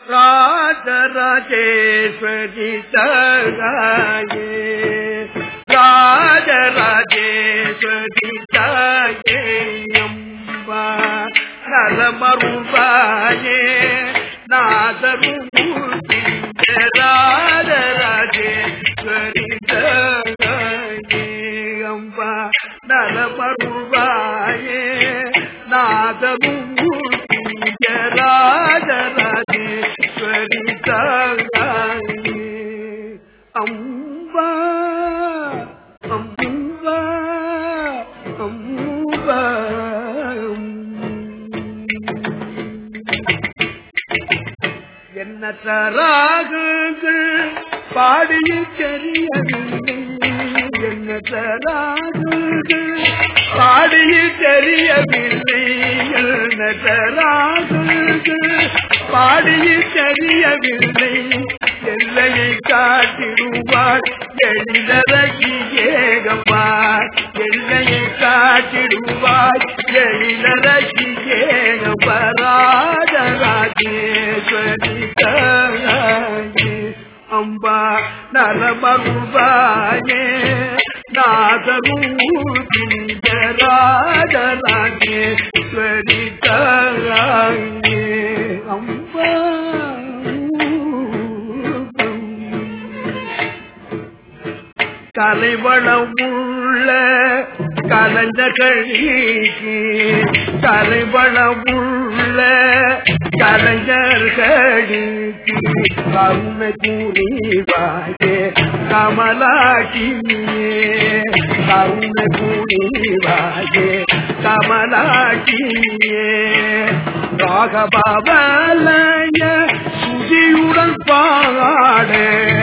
ராஜராஜேஸ்வரி தாயே ராஜராஜேஸ்வரி தாயே அம்பா நலமருவாயே நாதருமூர்த்தி ராஜராஜேஸ்வரி தாயே அம்பா நலமருவாயே நாதருமூர்த்தி ராஜராஜேஸ்வரி தாயே அம்பா அம்பா அம்பா என்ன தராகுகள் பாடிய தெரியவில்லை என்ன தராகுகள் பாடிய தெரியவில்லை என்ன தராகுகள் பாடிய தெரியவில்லை எல்லையை காட்டிடுவார் எழிலரகி ஏகப்பார் எல்லையை காட்டிடுவார் எழிலரகி ஏகபராஜராஜேஸ்வரி தாயே அம்பா நலமருவாயே நாதரூபி ராஜராஜேஸ்வரி தாயே அம்பா கலைவளமுள்ள கலைஞர்களுக்கு கலைவளமுள்ள கலைஞர்களுக்கு கருணை கூறிவாயே கமலாட்சியே கருணை கூறிவாயே கமலாட்சியே ராகபாவலய சுதியுடன் பாடு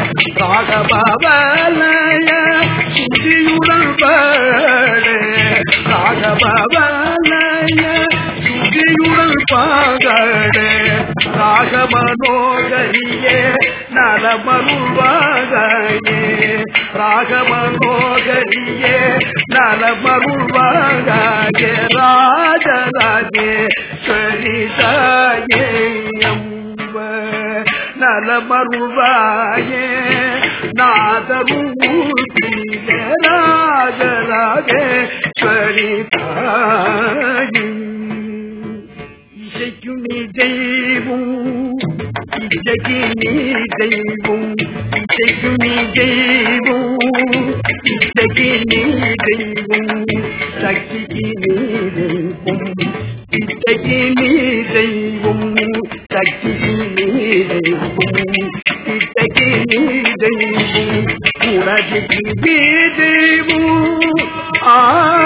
ராகபாவலய சுதியுடன் பாடு ராகபாவலய சுதியுடன் பாடு ராகமனோகரியே நலமருள்வாகையே ராகமனோகரியே நலமருள்வாகையே ராஜராஜே சரிதாயே அம்ப நலமருள்வாயே நாதரூபி ராஜராஜே சரிதாயே இசைக்கும் நீ தெய்வம் இசைக்கு நீ தெய்வம் இசைக்கும் நீ தெய்வம் இசைக்கு நீ தெய்வம் சக்திக்கு நீ தெய்வம் இசைக்கு நீ தெய்வம் சக்திக்கு நீ தெய்வம் இசைக்கு நீ தெய்வம் உனக்கு நீ தெய்வம் ஆ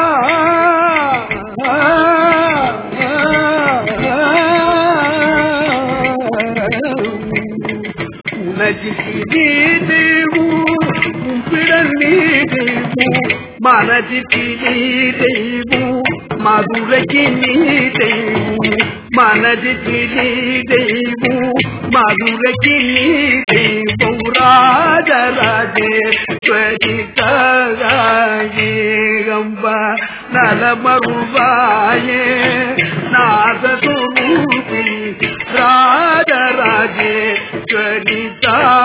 உனக்கு நீதேவு உப்பிடல் நீதேவு மனதிற்கு நீதேவு மதுரைக்கு நீதேவு மனதிற்கு நீதேவு மதுரைக்கு நீதேவு ராஜராஜேஸ்வரி தாயேகம்பா நலமருவாயே நாததுரூபி ராஜராஜேஸ்வரி தாயே